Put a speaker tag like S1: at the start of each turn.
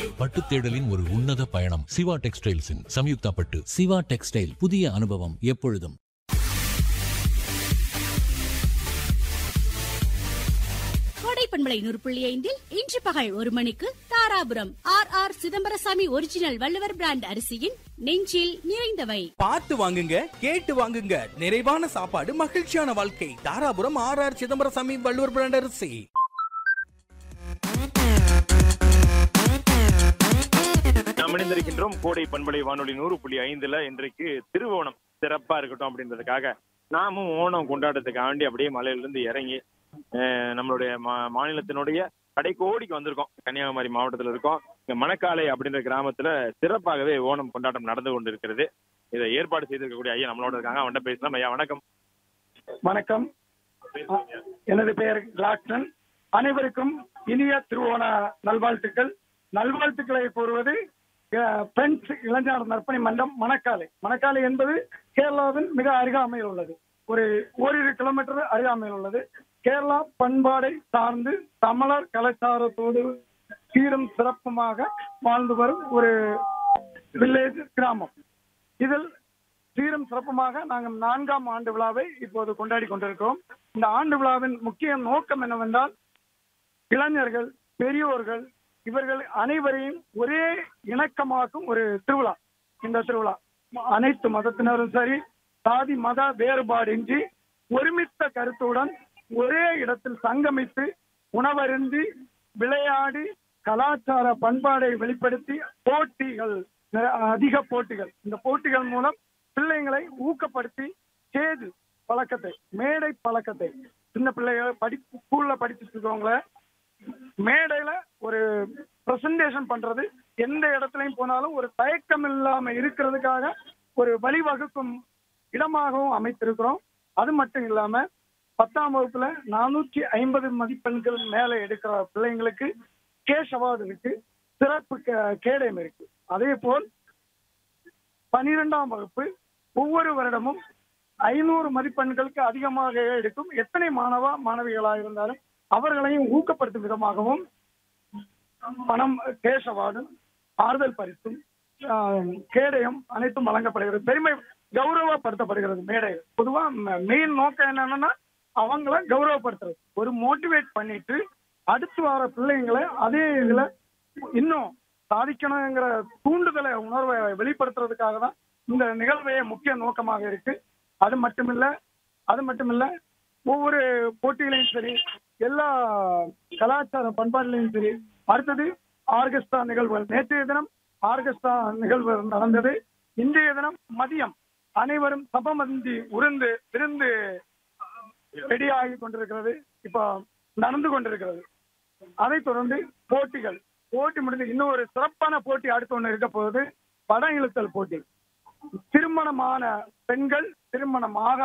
S1: பட்டு தேடலின் ஒரு உன்னத பயணம் சிவா டெக்ஸ்டைல்ஸின் சம்யுக்தா பட்டு
S2: சிவா டெக்ஸ்டைல் புதிய அனுபவம் எப்பொழுதும்
S3: கோடை பண்பலை நூறு புள்ளி ஐந்தில் இன்று பகல் ஒரு மணிக்கு Dharapuram R R Chidambarasamy original Valluvar brand அரிசியின் நெஞ்சில் நிறைந்தவை
S4: பார்த்து வாங்குங்க கேட்டு வாங்குங்க நிறைவான சாப்பாடு மகிழ்ச்சியான வாழ்க்கை Dharapuram R R Chidambarasamy Valluvar brand அரிசி
S5: நாம் இணைந்திருக்கின்றோம் கோடை பண்பலை வானொலி நூறு புள்ளி ஐந்துல இன்றைக்கு திருவோணம் சிறப்பா இருக்கட்டும் அப்படின்றதுக்காக நாமும் ஓணம் கொண்டாடுறதுக்காண்டி அப்படியே மலையிலிருந்து இறங்கி அஹ், நம்மளுடைய மா- மாநிலத்தினுடைய கடைக்கோடிக்கு வந்திருக்கோம் கன்னியாகுமரி மாவட்டத்தில் இருக்கோம் இங்க மணக்காலை அப்படின்ற கிராமத்துல சிறப்பாகவே ஓணம் கொண்டாட்டம் நடந்து கொண்டிருக்கிறது இதை ஏற்பாடு செய்திருக்கக்கூடிய ஐயா நம்மளோட இருக்காங்க அவன்கிட்ட பேசலாம் ஐயா வணக்கம்
S6: வணக்கம் எனது பெயர் கிளாக்டன் அனைவருக்கும் இனிய திருவோண நல்வாழ்த்துக்கள் நல்வாழ்த்துக்களை கூறுவது அஹ், பிரெஞ்சு இளைஞர் நற்பணி மன்றம் மணக்காலை மணக்காலை என்பது கேரளாவின் மிக அருகாமையில் உள்ளது ஒரு ஓரிரு கிலோமீட்டர் அருகாமையில் உள்ளது கேரளா பண்பாடை சார்ந்து தமிழர் கலாச்சாரத்தோடு சீரும் சிறப்புமாக வாழ்ந்து வரும் ஒரு வில்லேஜ் கிராமம் இதில் சீரும் சிறப்புமாக நாங்கள் நான்காம் ஆண்டு விழாவை இப்போது கொண்டாடி கொண்டிருக்கிறோம் இந்த ஆண்டு விழாவின் முக்கிய நோக்கம் என்னவென்றால் இளைஞர்கள் பெரியோர்கள் இவர்கள் அனைவரையும் ஒரே இணக்கமாக்கும் ஒரு திருவிழா இந்த திருவிழா அனைத்து மதத்தினரும் சரி சாதி மத வேறுபாடின்றி ஒருமித்த கருத்துடன் ஒரே இடத்தில் சங்கமித்து உணவருந்தி விளையாடி கலாச்சார பண்பாடை வெளிப்படுத்தி போட்டிகள் நிற- அதிக போட்டிகள் இந்த போட்டிகள் மூலம் பிள்ளைங்களை ஊக்கப்படுத்தி ஸ்டேஜ் பழக்கத்தை மேடை பழக்கத்தை சின்ன பிள்ளைகள் படி ஸ்கூல்ல படிச்சுட்டு இருக்கவங்கள மேடையில ஒரு பிரசன்டேஷன் பண்றது எந்த இடத்துலயும் போனாலும் ஒரு தயக்கம் இல்லாம இருக்கிறதுக்காக ஒரு வழிவகுக்கும் இடமாகவும் அமைத்திருக்கிறோம் அது மட்டும் இல்லாம பத்தாம் வகுப்புல நானூற்றி ஐம்பது மதிப்பெண்கள் மேல எடுக்கிற பிள்ளைங்களுக்கு கேஷ் அவார்டு இருக்கு சிறப்பு கே- கேடயம் இருக்கு அதே போல் பனிரெண்டாம் வகுப்பு ஒவ்வொரு வருடமும் ஐநூறு மதிப்பெண்களுக்கு அதிகமாக எடுக்கும் எத்தனை மாணவ மாணவிகளாக இருந்தாலும் அவர்களையும் ஊக்கப்படுத்தும் விதமாகவும் பணம் கேஷ் அவார்டும் ஆறுதல் பரிசும் ஆஹ், கேடயம் அனைத்தும் வழங்கப்படுகிறது பெருமை கௌரவப்படுத்தப்படுகிறது மேடை பொதுவா மெயின் நோக்கம் என்னன்னா அவங்கள கௌரவப்படுத்துறது ஒரு மோட்டிவேட் பண்ணிட்டு அடுத்து வர பிள்ளைங்களை அதே இதுல இன்னும் சாதிக்கணுங்கிற தூண்டுதலை உணர்வை வெளிப்படுத்துறதுக்காக தான் இந்த நிகழ்வையே முக்கிய நோக்கமாக இருக்கு அது மட்டுமில்ல அது மட்டுமில்ல ஒவ்வொரு போட்டிகளையும் சரி எல்லா கலாச்சார பண்பாடுலையும் சரி அடுத்தது ஆர்கெஸ்ட்ரா நிகழ்வுகள் நேற்றைய தினம் ஆர்கெஸ்ட்ரா நிகழ்வு நடந்தது இன்றைய தினம் மதியம் அனைவரும் சபமந்தி உருந்து விருந்து ரெடியாகி கொண்டிருக்கிறது இப்போ நடந்து கொண்டிருக்கிறது அதைத் தொடர்ந்து போட்டிகள் போட்டி முடிந்து இன்னும் ஒரு சிறப்பான போட்டி அடுத்து ஒன்று இருக்க போகுது படம் இழுத்தல் போட்டி திருமணமான பெண்கள் திருமணம் ஆகாத